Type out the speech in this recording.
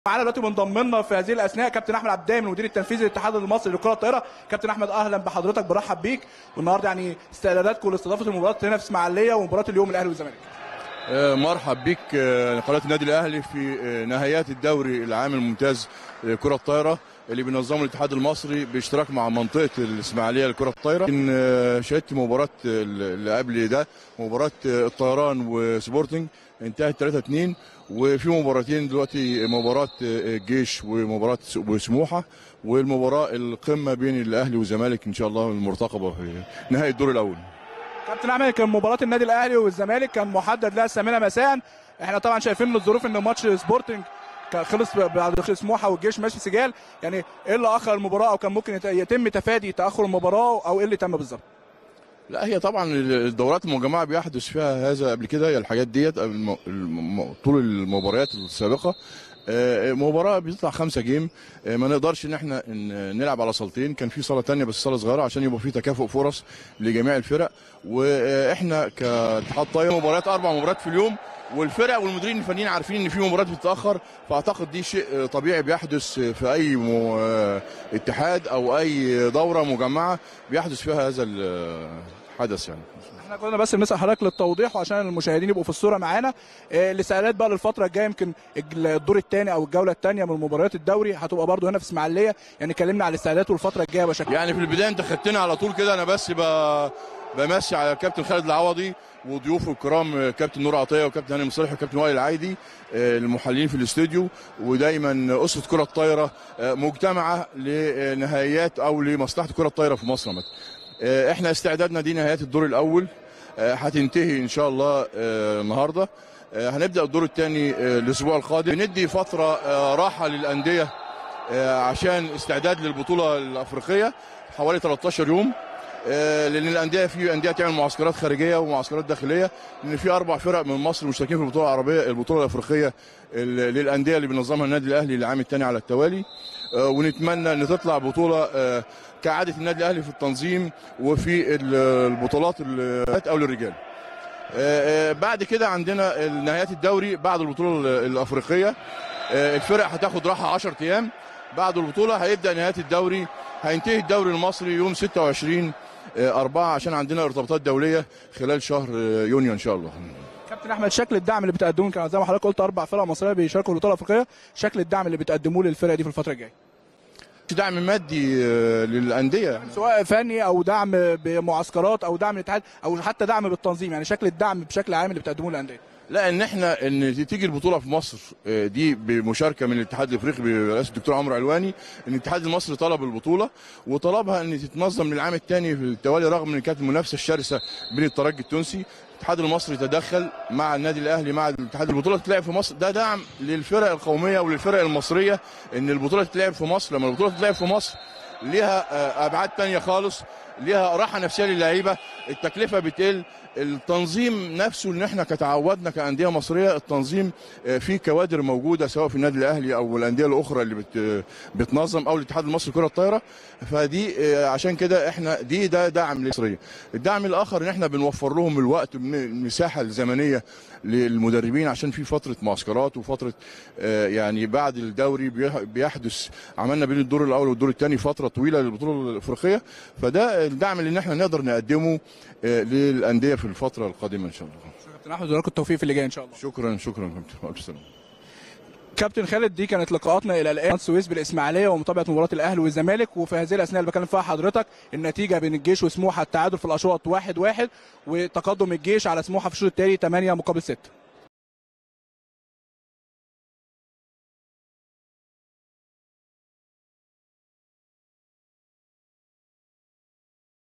معانا دلوقتي منضم لنا في هذه الاثناء كابتن احمد عبد الدايم المدير التنفيذي للاتحاد المصري لكره الطائره كابتن احمد اهلا بحضرتك برحب بيك والنهارده يعني استعداداتكم لاستضافه المباراه هنا في اسماعيليه ومباراه اليوم الاهلي والزمالك آه، مرحب بك آه، قناه النادي الاهلي في آه، نهايات الدوري العام الممتاز لكره الطايره اللي بينظمه الاتحاد المصري باشتراك مع منطقه الاسماعيليه لكره الطايره إن، آه، شهدت مباراه اللي قبل ده مباراه آه، الطيران وسبورتنج انتهت 3 2 وفي مباراتين دلوقتي مباراه آه، الجيش ومباراه س- وسموحه والمباراه القمه بين الاهلي والزمالك ان شاء الله المرتقبه في نهايه الدور الاول كابتن احمد كان مباراه النادي الاهلي والزمالك كان محدد لها الثامنه مساء احنا طبعا شايفين من الظروف ان ماتش سبورتنج كان خلص بعد سموحه والجيش ماشي سجال يعني ايه اللي اخر المباراه او كان ممكن يت- يتم تفادي تاخر المباراه او ايه اللي تم بالظبط لا هي طبعا الدورات المجمعه بيحدث فيها هذا قبل كده هي الحاجات ديت الم- الم- طول المباريات السابقه آه، مباراه بتطلع خمسة جيم آه، ما نقدرش ان احنا ن- نلعب على صالتين كان في صاله تانية بس صاله صغيره عشان يبقى في تكافؤ فرص لجميع الفرق واحنا كاتحاد طايره مباريات اربع مباريات في اليوم والفرق والمديرين الفنيين عارفين ان في مباريات بتتاخر فاعتقد دي شيء آه، طبيعي بيحدث في اي م- آه، اتحاد او اي دوره مجمعه بيحدث فيها هذا الحدث يعني احنا كنا بس بنسال حضرتك للتوضيح وعشان المشاهدين يبقوا في الصوره معانا آه، الاستعدادات بقى للفتره الجايه يمكن الدور الثاني او الجوله الثانيه من مباريات الدوري هتبقى برضو هنا في اسماعيليه يعني اتكلمنا على الاستعدادات والفتره الجايه بشكل يعني في البدايه انت خدتنا على طول كده انا بس ب... بمسي على الكابتن خالد العوضي وضيوفه الكرام كابتن نور عطيه وكابتن هاني مصلح وكابتن وائل العايدي آه، المحللين في الاستوديو ودايما اسره كره الطايره آه، مجتمعه لنهايات او لمصلحه كره الطايره في مصر عامة. آه، احنا استعدادنا دي نهايات الدور الاول آه، هتنتهي ان شاء الله آه، النهارده آه، هنبدا الدور الثاني الاسبوع القادم ندي فتره آه، راحه للانديه آه، عشان استعداد للبطوله الافريقيه حوالي 13 يوم آه، لان الانديه في انديه تعمل معسكرات خارجيه ومعسكرات داخليه لان في اربع فرق من مصر مشتركين في البطوله العربيه البطوله الافريقيه ال- للانديه اللي بينظمها النادي الاهلي للعام الثاني على التوالي آه، ونتمنى ان تطلع بطوله آه، كعاده النادي الاهلي في التنظيم وفي ال- البطولات ال- او للرجال آه، آه، بعد كده عندنا نهايات الدوري بعد البطوله ال- الافريقيه آه، الفرق هتاخد راحه 10 ايام بعد البطوله هيبدا نهايه الدوري هينتهي الدوري المصري يوم 26 آه، أربعة عشان عندنا ارتباطات دوليه خلال شهر آه، يونيو ان شاء الله كابتن احمد شكل الدعم اللي بتقدموه كان زي ما حضرتك قلت اربع فرق مصريه بيشاركوا في البطوله الافريقيه شكل الدعم اللي بتقدموه للفرق دي في الفتره الجايه دعم مادي آه، للانديه سواء فني او دعم بمعسكرات او دعم الاتحاد او حتى دعم بالتنظيم يعني شكل الدعم بشكل عام اللي بتقدموه للانديه لا ان احنا ان تيجي البطوله في مصر آه، دي بمشاركه من الاتحاد الافريقي برئاسه الدكتور عمرو علواني ان الاتحاد المصري طلب البطوله وطلبها ان تتنظم للعام الثاني في التوالي رغم ان كانت المنافسه الشرسه بين الترجي التونسي الاتحاد المصري تدخل مع النادي الاهلي مع الاتحاد البطوله تتلعب في مصر ده دعم للفرق القوميه وللفرق المصريه ان البطوله تتلعب في مصر لما البطوله تتلعب في مصر ليها آه، ابعاد تانية خالص ليها راحه نفسيه للعيبه التكلفه بتقل التنظيم نفسه ان احنا كتعودنا كانديه مصريه التنظيم آه، في كوادر موجوده سواء في النادي الاهلي او الانديه الاخرى اللي بت بتنظم او الاتحاد المصري لكره الطايره فدي آه، عشان كده احنا دي ده دعم للمصريه الدعم الاخر ان احنا بنوفر لهم الوقت من المساحه الزمنيه للمدربين عشان في فتره معسكرات وفتره آه، يعني بعد الدوري بيح- بيحدث عملنا بين الدور الاول والدور الثاني فتره طويله للبطوله الافريقيه فده الدعم اللي احنا نقدر نقدمه آه، للانديه في الفتره القادمه ان شاء الله كابتن احمد ولكم التوفيق في اللي جاي ان شاء الله شكرا شكرا كابتن الف سلامه كابتن خالد دي كانت لقاءاتنا الى الان السويس بالاسماعيليه ومتابعه مباراه الاهلي والزمالك وفي هذه الاثناء اللي بكلم فيها حضرتك النتيجه بين الجيش وسموحه التعادل في الاشواط 1-1 وتقدم الجيش على سموحه في الشوط الثاني 8 مقابل 6